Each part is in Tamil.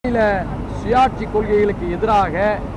மாநில சுயாட்சி கொள்கைகளுக்கு எதிராக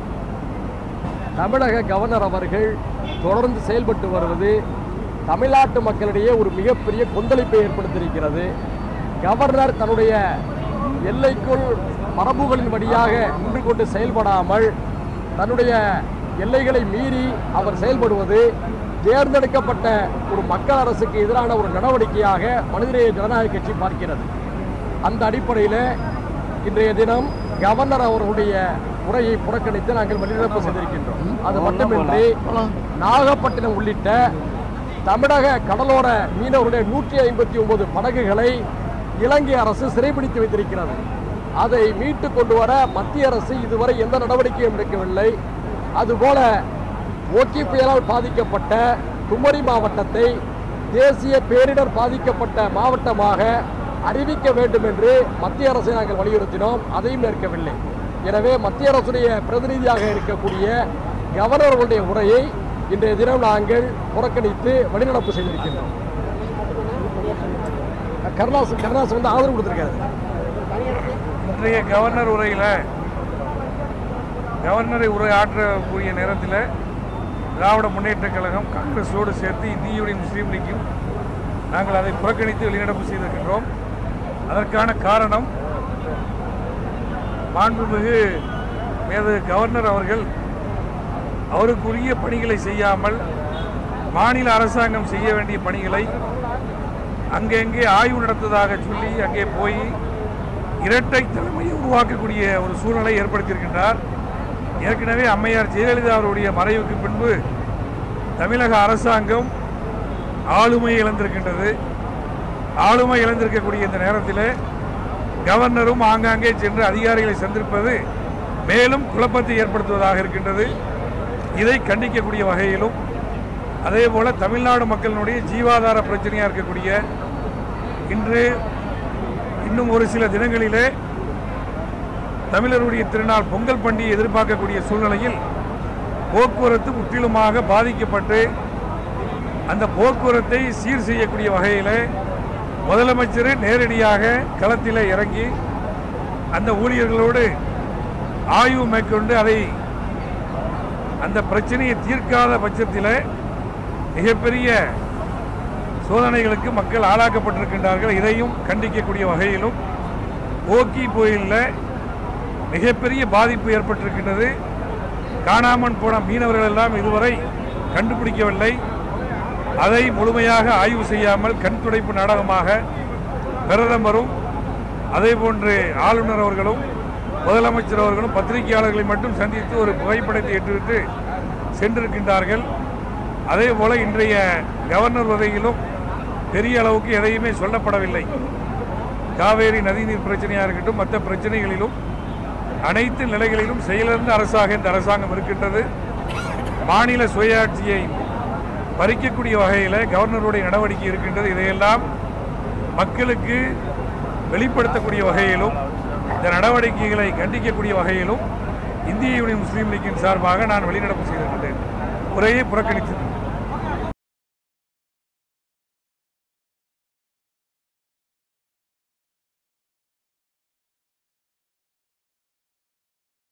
தமிழக கவர்னர் அவர்கள் தொடர்ந்து செயல்பட்டு வருவது தமிழ்நாட்டு மக்களிடையே ஒரு மிகப்பெரிய கொந்தளிப்பை ஏற்படுத்தியிருக்கிறது கவர்னர் தன்னுடைய எல்லைக்குள் மரபுகளின் வழியாக நின்று கொண்டு செயல்படாமல் தன்னுடைய எல்லைகளை மீறி அவர் செயல்படுவது தேர்ந்தெடுக்கப்பட்ட ஒரு மக்கள் அரசுக்கு எதிரான ஒரு நடவடிக்கையாக மனிதநேய ஜனநாயக கட்சி பார்க்கிறது அந்த அடிப்படையில் இன்றைய தினம் கவர்னர் அவர்களுடைய உரையை புறக்கணித்து நாங்கள் வெளிநடப்பு செய்திருக்கின்றோம் அது மட்டுமின்றி நாகப்பட்டினம் உள்ளிட்ட தமிழக கடலோர மீனவருடைய நூற்றி ஐம்பத்தி ஒன்பது படகுகளை இலங்கை அரசு சிறைபிடித்து வைத்திருக்கிறது அதை மீட்டு கொண்டு வர மத்திய அரசு இதுவரை எந்த நடவடிக்கையும் எடுக்கவில்லை அதுபோல ஓக்கி புயலால் பாதிக்கப்பட்ட குமரி மாவட்டத்தை தேசிய பேரிடர் பாதிக்கப்பட்ட மாவட்டமாக அறிவிக்க வேண்டும் என்று மத்திய அரசை நாங்கள் வலியுறுத்தினோம் அதையும் ஏற்கவில்லை எனவே மத்திய அரசுடைய பிரதிநிதியாக இருக்கக்கூடிய கவர்னர் அவர்களுடைய உரையை இன்றைய தினம் நாங்கள் புறக்கணித்து வெளிநடப்பு செய்திருக்கின்றோம் கருணாசு கருணாசு வந்து ஆதரவு கொடுத்திருக்காரு இன்றைய கவர்னர் உரையில் கவர்னரை உரை ஆற்றக்கூடிய நேரத்தில் திராவிட முன்னேற்றக் கழகம் காங்கிரஸோடு சேர்த்து இந்திய யூனியன் முஸ்லீம் லீக்கும் நாங்கள் அதை புறக்கணித்து வெளிநடப்பு செய்திருக்கின்றோம் அதற்கான காரணம் மாண்புமிகு மேது கவர்னர் அவர்கள் அவருக்குரிய பணிகளை செய்யாமல் மாநில அரசாங்கம் செய்ய வேண்டிய பணிகளை அங்கங்கே ஆய்வு நடத்துவதாக சொல்லி அங்கே போய் இரட்டை தலைமையை உருவாக்கக்கூடிய ஒரு சூழ்நிலை ஏற்படுத்தியிருக்கின்றார் ஏற்கனவே அம்மையார் ஜெயலலிதா அவருடைய மறைவுக்கு பின்பு தமிழக அரசாங்கம் ஆளுமை இழந்திருக்கின்றது ஆளுமை இழந்திருக்கக்கூடிய இந்த நேரத்தில் கவர்னரும் ஆங்காங்கே சென்று அதிகாரிகளை சந்திப்பது மேலும் குழப்பத்தை ஏற்படுத்துவதாக இருக்கின்றது இதை கண்டிக்கக்கூடிய வகையிலும் அதே போல தமிழ்நாடு மக்களினுடைய ஜீவாதார பிரச்சனையாக இருக்கக்கூடிய இன்று இன்னும் ஒரு சில தினங்களிலே தமிழருடைய திருநாள் பொங்கல் பண்டிகை எதிர்பார்க்கக்கூடிய சூழ்நிலையில் போக்குவரத்து முற்றிலுமாக பாதிக்கப்பட்டு அந்த போக்குவரத்தை சீர் செய்யக்கூடிய வகையில் முதலமைச்சர் நேரடியாக களத்தில் இறங்கி அந்த ஊழியர்களோடு ஆய்வு மேற்கொண்டு அதை அந்த பிரச்சனையை தீர்க்காத பட்சத்தில் மிகப்பெரிய சோதனைகளுக்கு மக்கள் ஆளாக்கப்பட்டிருக்கின்றார்கள் இதையும் கண்டிக்கக்கூடிய வகையிலும் ஓக்கி புயலில் மிகப்பெரிய பாதிப்பு ஏற்பட்டிருக்கின்றது காணாமல் போன மீனவர்கள் எல்லாம் இதுவரை கண்டுபிடிக்கவில்லை அதை முழுமையாக ஆய்வு செய்யாமல் கண் துடைப்பு நாடகமாக பிரதமரும் அதே போன்று ஆளுநர் அவர்களும் முதலமைச்சர் அவர்களும் பத்திரிகையாளர்களை மட்டும் சந்தித்து ஒரு புகைப்படத்தை ஏற்றுவிட்டு சென்றிருக்கின்றார்கள் அதே போல இன்றைய கவர்னர் உரையிலும் பெரிய அளவுக்கு எதையுமே சொல்லப்படவில்லை காவேரி நதிநீர் பிரச்சனையாக இருக்கட்டும் மற்ற பிரச்சனைகளிலும் அனைத்து நிலைகளிலும் செயலிழந்த அரசாக இந்த அரசாங்கம் இருக்கின்றது மாநில சுயாட்சியை பறிக்கக்கூடிய வகையில் கவர்னருடைய நடவடிக்கை இருக்கின்றது இதையெல்லாம் மக்களுக்கு வெளிப்படுத்தக்கூடிய வகையிலும் இந்த நடவடிக்கைகளை கண்டிக்கக்கூடிய வகையிலும் இந்திய யூனியன் முஸ்லீம் லீக்கின் சார்பாக நான் வெளிநடப்பு செய்திருக்கின்றேன் உரையை புறக்கணித்தேன்